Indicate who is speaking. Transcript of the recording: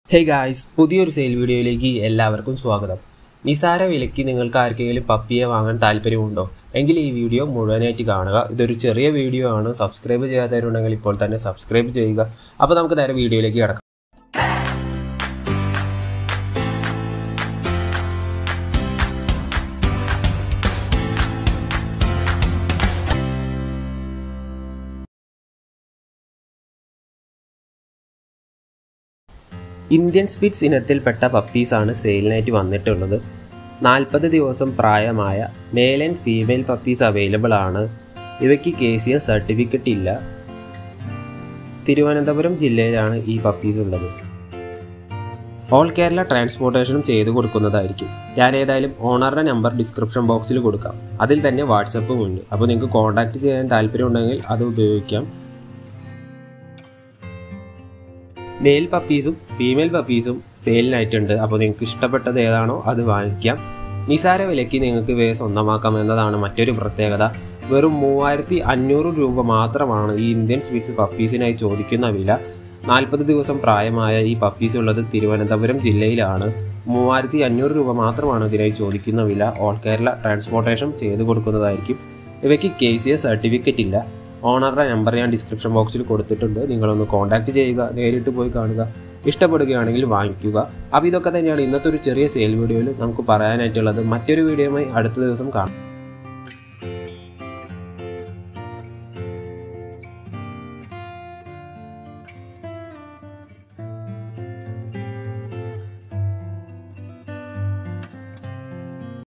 Speaker 1: hey guys പുതിയൊരു sale വീഡിയോയിലേക്ക് എല്ലാവർക്കും സ്വാഗതം നിസാര വിലയ്ക്ക് നിങ്ങൾക്ക് ആർക്കെങ്കിലും പപ്പിയെ വാങ്ങാൻ താല്പര്യമുണ്ടോ എങ്കിൽ ഈ വീഡിയോ മുഴുവനായിട്ട് കാണുക ഇതൊരു ചെറിയ വീഡിയോ ആണ് സബ്സ്ക്രൈബ് ചെയ്യാത്തവരുണ്ടെങ്കിൽ ഇപ്പോൾ തന്നെ സബ്സ്ക്രൈബ് ചെയ്യുക അപ്പോൾ നമുക്ക് നേരെ വീഡിയോയിലേക്ക് കിടക്കാം ഇന്ത്യൻ സ്പിറ്റ്സ് ഇനത്തിൽപ്പെട്ട പപ്പീസാണ് സെയിലിനായിട്ട് വന്നിട്ടുള്ളത് നാൽപ്പത് ദിവസം പ്രായമായ male and female puppies available ആണ് ഇവയ്ക്ക് കെ സി എസ് സർട്ടിഫിക്കറ്റ് ഇല്ല തിരുവനന്തപുരം ജില്ലയിലാണ് ഈ പപ്പീസ് ഉള്ളത് ഓൾ കേരള ട്രാൻസ്പോർട്ടേഷനും ചെയ്തു കൊടുക്കുന്നതായിരിക്കും ഞാൻ ഏതായാലും ഓണറുടെ നമ്പർ ഡിസ്ക്രിപ്ഷൻ ബോക്സിൽ കൊടുക്കാം അതിൽ തന്നെ വാട്സപ്പും ഉണ്ട് അപ്പോൾ നിങ്ങൾക്ക് കോൺടാക്റ്റ് ചെയ്യാൻ താല്പര്യമുണ്ടെങ്കിൽ അത് ഉപയോഗിക്കാം മെയിൽ പപ്പീസും ഫീമെയിൽ പപ്പീസും സെയിലിനായിട്ടുണ്ട് അപ്പോൾ നിങ്ങൾക്ക് ഇഷ്ടപ്പെട്ടത് ഏതാണോ അത് വാങ്ങിക്കാം നിസാര വിലയ്ക്ക് നിങ്ങൾക്ക് ഇവയെ സ്വന്തമാക്കാം എന്നതാണ് മറ്റൊരു പ്രത്യേകത വെറും മൂവായിരത്തി അഞ്ഞൂറ് രൂപ മാത്രമാണ് ഈ ഇന്ത്യൻ സ്വീറ്റ്സ് പപ്പീസിനായി ചോദിക്കുന്ന വില നാൽപ്പത് ദിവസം പ്രായമായ ഈ പപ്പീസ് ഉള്ളത് തിരുവനന്തപുരം ജില്ലയിലാണ് മൂവായിരത്തി അഞ്ഞൂറ് രൂപ മാത്രമാണ് ഇതിനായി ചോദിക്കുന്ന വില ഓൾ കേരള ട്രാൻസ്പോർട്ടേഷൻ ചെയ്തു കൊടുക്കുന്നതായിരിക്കും ഇവയ്ക്ക് കെ സി എസ് സർട്ടിഫിക്കറ്റ് ഇല്ല ഓണറുടെ നമ്പർ ഞാൻ ഡിസ്ക്രിപ്ഷൻ ബോക്സിൽ കൊടുത്തിട്ടുണ്ട് നിങ്ങളൊന്ന് കോൺടാക്റ്റ് ചെയ്യുക നേരിട്ട് പോയി കാണുക ഇഷ്ടപ്പെടുകയാണെങ്കിൽ വാങ്ങിക്കുക അപ്പോൾ ഇതൊക്കെ തന്നെയാണ് ഇന്നത്തെ ഒരു ചെറിയ സെയിൽ വീഡിയോയിൽ നമുക്ക് പറയാനായിട്ടുള്ളത് മറ്റൊരു വീഡിയോയുമായി അടുത്ത ദിവസം കാണാം